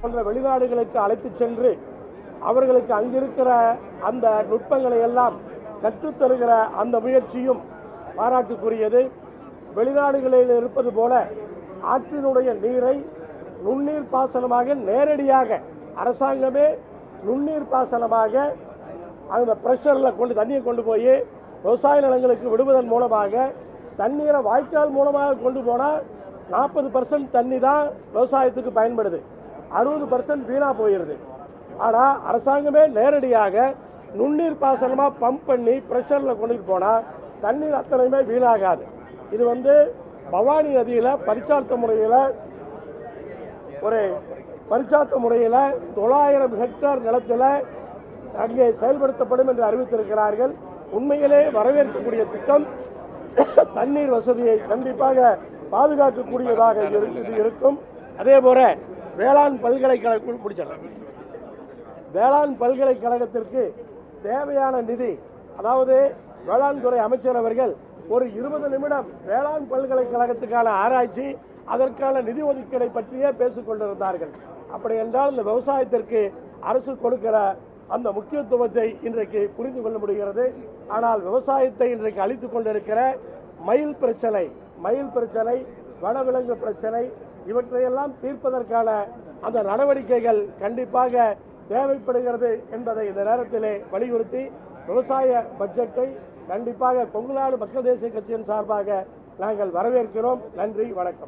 போன்ற வெளிநாடுகளுக்கு அழைத்து சென்று அவர்களுக்கு அங்கிருக்கிற அந்த நுட்பங்களை எல்லாம் கற்றுத்தருகிற அந்த முயற்சியும் பாராட்டுக்குரியது வெளிநாடுகளில் இருப்பது போல ஆற்றினுடைய நீரை நுண்ணீர் பாசனமாக நேரடியாக அரசாங்கமே நுண்ணீர் பாசனமாக அந்த ப்ரெஷரில் கொண்டு தண்ணியை கொண்டு போய் விவசாய நிலங்களுக்கு விடுவதன் மூலமாக தண்ணீரை வாய்க்கால் மூலமாக கொண்டு போனால் நாற்பது பர்சன்ட் தண்ணி தான் விவசாயத்துக்கு பயன்படுது அறுபது பர்சன்ட் வீணாக போயிடுது ஆனால் அரசாங்கமே நேரடியாக நுண்ணீர் பாசனமாக பம்ப் பண்ணி ப்ரெஷரில் கொண்டுட்டு போனால் தண்ணீர் அத்தனையுமே வீணாகாது இது வந்து பவானி நதியில் பரிச்சார்த்த முறையில் ஒரு பரிச்சார்த்த முறையில் தொள்ளாயிரம் ஹெக்டேர் நிலத்தில் அங்கே செயல்படுத்தப்படும் என்று அறிவித்திருக்கிறார்கள் உண்மையிலே வரவேற்கக்கூடிய திட்டம் தண்ணீர் வசதியை கண்டிப்பாக பாதுகாக்கக்கூடியதாக இரு- இது இருக்கும் அதே போல வேளாண் பல்கலைக்கழகம் பிடிச்சிடலாம் வேளாண் பல்கலைக்கழகத்திற்கு தேவையான நிதி அதாவது வேளாண் துறை அமைச்சர் அவர்கள் ஒரு இருபது நிமிடம் வேளாண் பல்கலைக்கழகத்துக்கான ஆராய்ச்சி அதற்கான நிதி ஒதுக்கீடை பற்றியே பேசிக் கொண்டிருந்தார்கள் அப்படி என்றால் இந்த விவசாயத்திற்கு அரசு கொடுக்கிற அந்த முக்கியத்துவத்தை இன்றைக்கு புரிந்து கொள்ள முடிகிறது ஆனால் விவசாயத்தை இன்றைக்கு அழித்துக் கொண்டிருக்கிற மயில் பிரச்சனை மயில் பிரச்சனை வனவிலங்கு பிரச்சனை இவற்றையெல்லாம் தீர்ப்பதற்கான அந்த நடவடிக்கைகள் கண்டிப்பாக தேவைப்படுகிறது என்பதை இந்த நேரத்திலே வலியுறுத்தி விவசாய பட்ஜெட்டை கண்டிப்பாக கொங்குநாடு மக்கள் தேசிய கட்சியின் சார்பாக நாங்கள் வரவேற்கிறோம் நன்றி வணக்கம்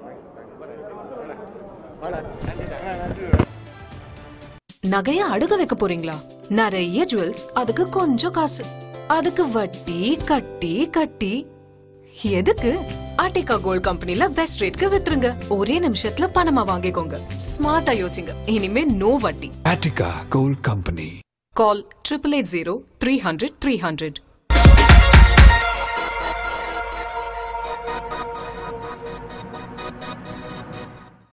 நகைய அடுக்க வைக்க போறீங்களா நிறைய ஜுவல்ஸ் அதுக்கு கொஞ்சம் காசு அதுக்கு வட்டி கட்டி கட்டி எதுக்கு ஆர்டிகா கோல்ட் கம்பெனில பெஸ்ட் ரேட்க்கு வித்துருங்க ஒரே நிமிஷத்துல பணமா வாங்கிக்கோங்க ஸ்மார்ட்டா யோசிங்க இனிமே நோ வட்டி Attica Gold Company. Call triple eight zero three hundred three hundred